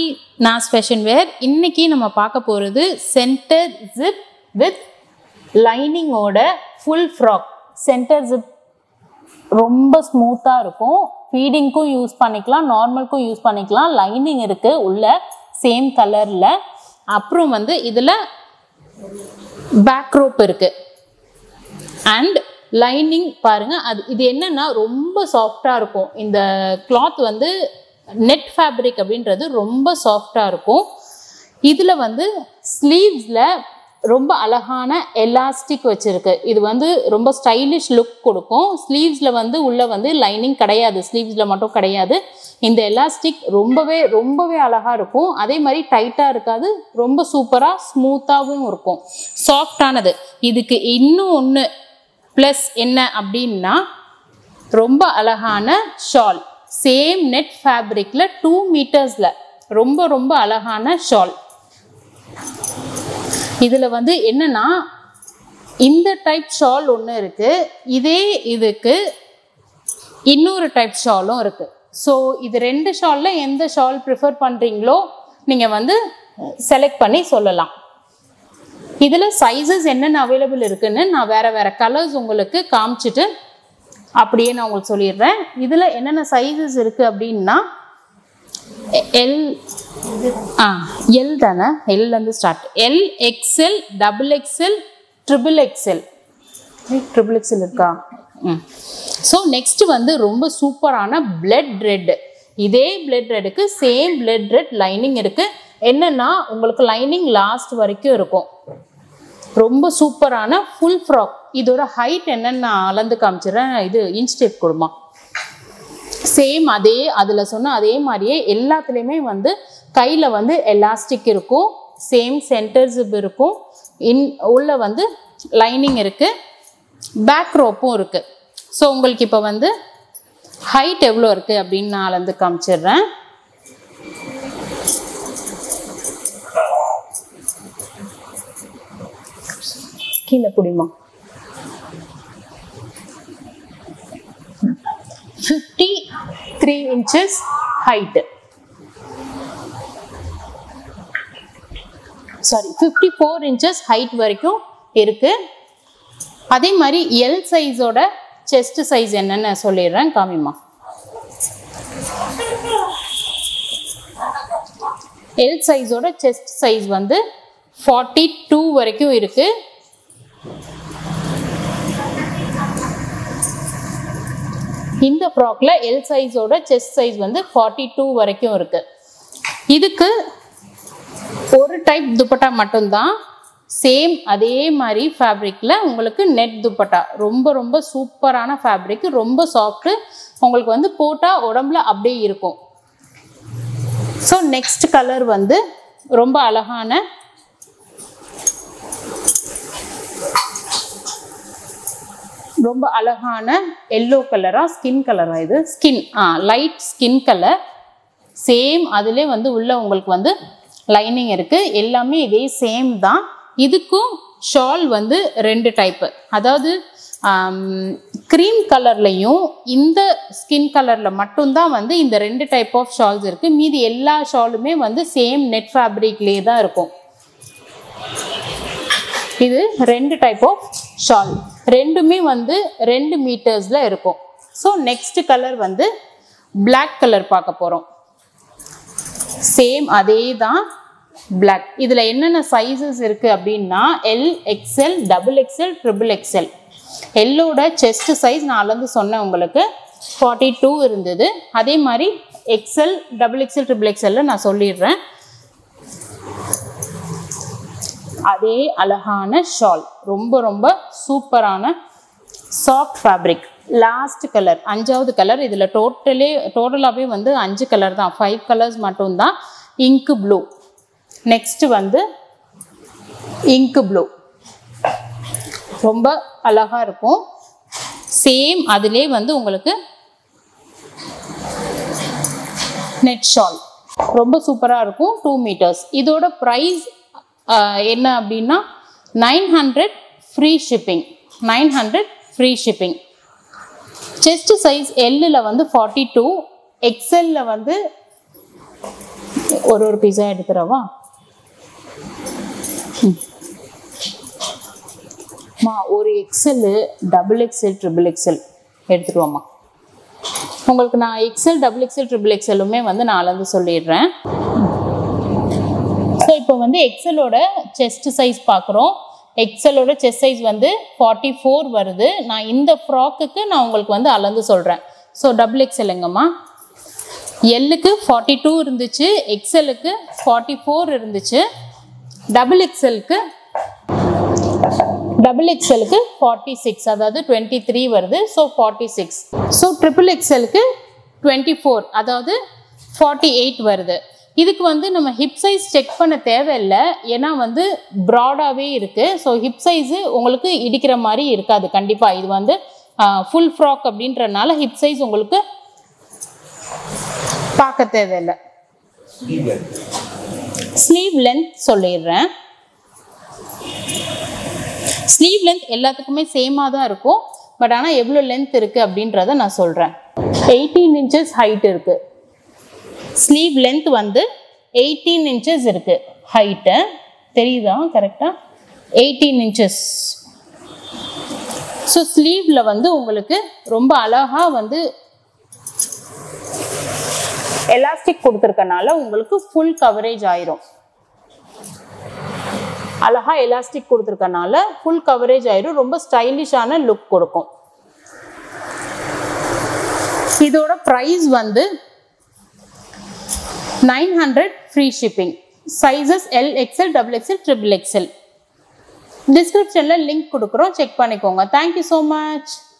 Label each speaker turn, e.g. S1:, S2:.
S1: நாஸ் ஃபேஷன் வேர் இன்னைக்கு நம்ம பார்க்க போகிறது சென்டர் ஜிப் வித் லைனிங்கோட ஃபுல் ஃப்ராக் சென்டர் ஜிப் ரொம்ப ஸ்மூத்தாக இருக்கும் ஃபீடிங்க்கும் யூஸ் பண்ணிக்கலாம் நார்மலுக்கும் யூஸ் பண்ணிக்கலாம் லைனிங் இருக்குது உள்ள சேம் கலரில் அப்புறம் வந்து இதில் பேக் ரோப் இருக்குது அண்ட் லைனிங் பாருங்க அது இது என்னன்னா ரொம்ப சாஃப்டாக இருக்கும் இந்த கிளாத் வந்து நெட் ஃபேப்ரிக் அப்படின்றது ரொம்ப சாஃப்டாக இருக்கும் இதில் வந்து ஸ்லீவ்ஸில் ரொம்ப அழகான எலாஸ்டிக் வச்சுருக்கு இது வந்து ரொம்ப ஸ்டைலிஷ் லுக் கொடுக்கும் ஸ்லீவ்ஸில் வந்து உள்ளே வந்து லைனிங் கிடையாது ஸ்லீவ்ஸில் மட்டும் கிடையாது இந்த எலாஸ்டிக் ரொம்பவே ரொம்பவே அழகாக இருக்கும் அதே மாதிரி டைட்டாக இருக்காது ரொம்ப சூப்பராக ஸ்மூத்தாகவும் இருக்கும் சாஃப்டானது இதுக்கு இன்னும் ஒன்று ப்ளஸ் என்ன அப்படின்னா ரொம்ப அழகான ஷால் சேம் நெட் ஃபேப்ரிக்கில் டூ மீட்டர்ஸில் ரொம்ப ரொம்ப அழகான ஷால் இதில் வந்து என்னன்னா இந்த டைப் ஷால் ஒன்று இருக்குது இதே இதுக்கு இன்னொரு டைப் ஷாலும் இருக்குது ஸோ இது ரெண்டு ஷாலில் எந்த ஷால் ப்ரிஃபர் பண்ணுறீங்களோ நீங்கள் வந்து செலக்ட் பண்ணி சொல்லலாம் இதில் சைஸஸ் என்னென்ன அவைலபிள் இருக்குன்னு நான் வேறு வேறு கலர்ஸ் உங்களுக்கு காமிச்சிட்டு அப்படியே நான் உங்களுக்கு சொல்லிடுறேன் இதில் என்னென்ன சைஸஸ் இருக்குது அப்படின்னா எல் ஆ எல் தானே எல்லேருந்து start L XL double XL triple XL triple XL இருக்கா ம் ஸோ நெக்ஸ்ட் வந்து ரொம்ப சூப்பரான பிளட் ரெட் இதே பிளட் ரெட்டுக்கு சேம் பிளட் ரெட் லைனிங் இருக்குது என்னென்னா உங்களுக்கு லைனிங் லாஸ்ட் வரைக்கும் இருக்கும் ரொம்ப சூப்பரான ஃபுல் ஃப்ராக் இதோட ஹைட் என்னன்னு நான் அளந்து காமிச்சிடுறேன் இது இன்ச் டேப் கொடுமா சேம் அதே அதில் சொன்ன அதே மாதிரியே எல்லாத்துலேயுமே வந்து கையில் வந்து எலாஸ்டிக் இருக்கும் சேம் சென்டர் ஜிப் இருக்கும் இன் உள்ள வந்து லைனிங் இருக்குது பேக் ரோப்பும் இருக்குது ஸோ உங்களுக்கு இப்போ வந்து ஹைட் எவ்வளோ இருக்குது அப்படின்னு நான் அளந்து காமிச்சிடுறேன் கீழே பிடிமா fifty three inches height sorry fifty four inches height வரைக்கும் இருக்கு அதே மாதிரி எல் சைஸோட செஸ்ட் சைஸ் என்னன்னு சொல்லிடுறேன் காமிமா எல் சைஸோட செஸ்ட் சைஸ் வந்து ஃபார்ட்டி டூ வரைக்கும் இருக்குது இந்த ஃப்ராக்ல எல் சைஸோட செஸ்ட் சைஸ் வந்து ஃபார்ட்டி டூ வரைக்கும் இருக்கு இதுக்கு ஒரு டைப் துப்பட்டா மட்டும்தான் சேம் அதே மாதிரி ஃபேப்ரிக்கில் உங்களுக்கு நெட் துப்பட்டா ரொம்ப ரொம்ப சூப்பரான ஃபேப்ரிக் ரொம்ப சாஃப்ட்டு உங்களுக்கு வந்து போட்டால் உடம்புல அப்படியே இருக்கும் ஸோ நெக்ஸ்ட் கலர் வந்து ரொம்ப அழகான ரொம்ப அழகான எல்லோ கலரா ஸ்கின் கலரா இது ஸ்கின் ஆ லைட் ஸ்கின் கலர் சேம் அதிலே வந்து உள்ள உங்களுக்கு வந்து லைனிங் இருக்குது எல்லாமே இதே சேம் தான் இதுக்கும் ஷால் வந்து ரெண்டு டைப்பு அதாவது க்ரீம் கலர்லையும் இந்த ஸ்கின் கலரில் மட்டும்தான் வந்து இந்த ரெண்டு டைப் ஆஃப் ஷால்ஸ் இருக்குது மீதி எல்லா ஷாலுமே வந்து சேம் நெட் ஃபேப்ரிக்லேயே தான் இருக்கும் இது ரெண்டு டைப் ஆஃப் ஷால் ரெண்டுமே வந்து ரெண்டு மீட்டர்ஸில் இருக்கும் ஸோ நெக்ஸ்ட் கலர் வந்து பிளாக் கலர் பார்க்க போகிறோம் சேம் அதே தான் பிளாக் இதில் என்னென்ன சைஸஸ் இருக்குது அப்படின்னா L XL double XL triple XL எல்லோட செஸ்ட் சைஸ் நான் அளந்து சொன்னேன் உங்களுக்கு ஃபார்ட்டி டூ இருந்தது அதே மாதிரி எக்ஸ்எல் டபுள் எக்ஸ்எல் ட்ரிபிள் எக்ஸ்எல்ல நான் சொல்லிடுறேன் அதே அழகான ஷால் ரொம்ப ரொம்ப சூப்பரான சாஃப்ட் ஃபேப்ரிக் லாஸ்ட் கலர் அஞ்சாவது கலர் இதில் டோட்டலே டோட்டலாகவே வந்து அஞ்சு கலர் தான் ஃபைவ் கலர்ஸ் மட்டும்தான் இங்கு ப்ளூ நெக்ஸ்ட்டு வந்து இங்கு ப்ளூ ரொம்ப அழகாக இருக்கும் சேம் அதிலே வந்து உங்களுக்கு நெட் ஷால் ரொம்ப சூப்பராக இருக்கும் டூ மீட்டர்ஸ் இதோட ப்ரைஸ் என்ன அப்படின்னா nine hundred free shipping nine hundred free shipping chest size எல்லில் வந்து ஃபார்ட்டி டூ எக்ஸ்எல்ல வந்து ஒரு ஒரு பீஸா எடுத்துறவா ம். மா ஒரு XL double XL triple XL எடுத்துட்டு வாம்மா உங்களுக்கு நான் எக்ஸல் டபுள் எக்ஸல் ட்ரிபிள் எக்ஸலுமே வந்து நான் அளந்து சொல்லிடுறேன் ஸோ இப்போ வந்து எக்ஸலோட செஸ்ட் சைஸ் பார்க்குறோம் எக்ஸலோட செஸ்ட் சைஸ் வந்து ஃபார்ட்டி ஃபோர் வருது நான் இந்த ஃப்ராக்குக்கு நான் உங்களுக்கு வந்து அளந்து சொல்கிறேன் ஸோ டபுள் எக்ஸல் எங்கம்மா எல்லுக்கு ஃபார்ட்டி டூ இருந்துச்சு எக்ஸலுக்கு ஃபார்ட்டி ஃபோர் இருந்துச்சு டபுள் எக்ஸலுக்கு டபுள் எக்ஸலுக்கு ஃபார்ட்டி சிக்ஸ் அதாவது டுவெண்ட்டி த்ரீ வருது so forty six so triple எக்ஸலுக்கு டுவெண்ட்டி ஃபோர் அதாவது ஃபார்ட்டி எயிட் வருது இதுக்கு வந்து நம்ம ஹிப் சைஸ் செக் பண்ண தேவையில்லை ஏன்னா வந்து ப்ராடாகவே இருக்குது ஸோ ஹிப் சைஸு உங்களுக்கு இடிக்கிற மாதிரி இருக்காது கண்டிப்பாக இது வந்து ஃபுல் ஃப்ராக் அப்படின்றனால ஹிப் சைஸ் உங்களுக்கு பார்க்க தேவையில்லை ஸ்லீவ் லென்த் சொல்லிடுறேன் ஸ்லீவ் லென்த் எல்லாத்துக்குமே சேமாக தான் இருக்கும் பட் ஆனால் எவ்வளோ லென்த் இருக்குது அப்படின்றத நான் சொல்கிறேன் எயிட்டீன் இன்ச்சஸ் ஹைட் இருக்குது ஸ்லீவ் லென்த் வந்து எயிட்டீன் இன்ச்சஸ் இருக்குது ஹைட்டு தெரியுதா கரெக்டாக எயிட்டீன் இன்ச்சஸ் ஸோ ஸ்லீவில் வந்து உங்களுக்கு ரொம்ப அழகாக வந்து எலாஸ்டிக் கொடுத்துருக்கனால உங்களுக்கு ஃபுல் கவரேஜ் ஆயிரும் அழகா எலாஸ்டிக் கொடுத்துருக்கனால ஃபுல் கவரேஜ் ஆயிரும் ரொம்ப ஸ்டைலிஷான லுக் கொடுக்கும் இதோட ப்ரைஸ் வந்து nine hundred free shipping sizes L XL double XL triple XL டிஸ்கிரிப்ஷனில் லிங்க் கொடுக்குறோம் செக் பண்ணிக்கோங்க தேங்க்யூ ஸோ மச்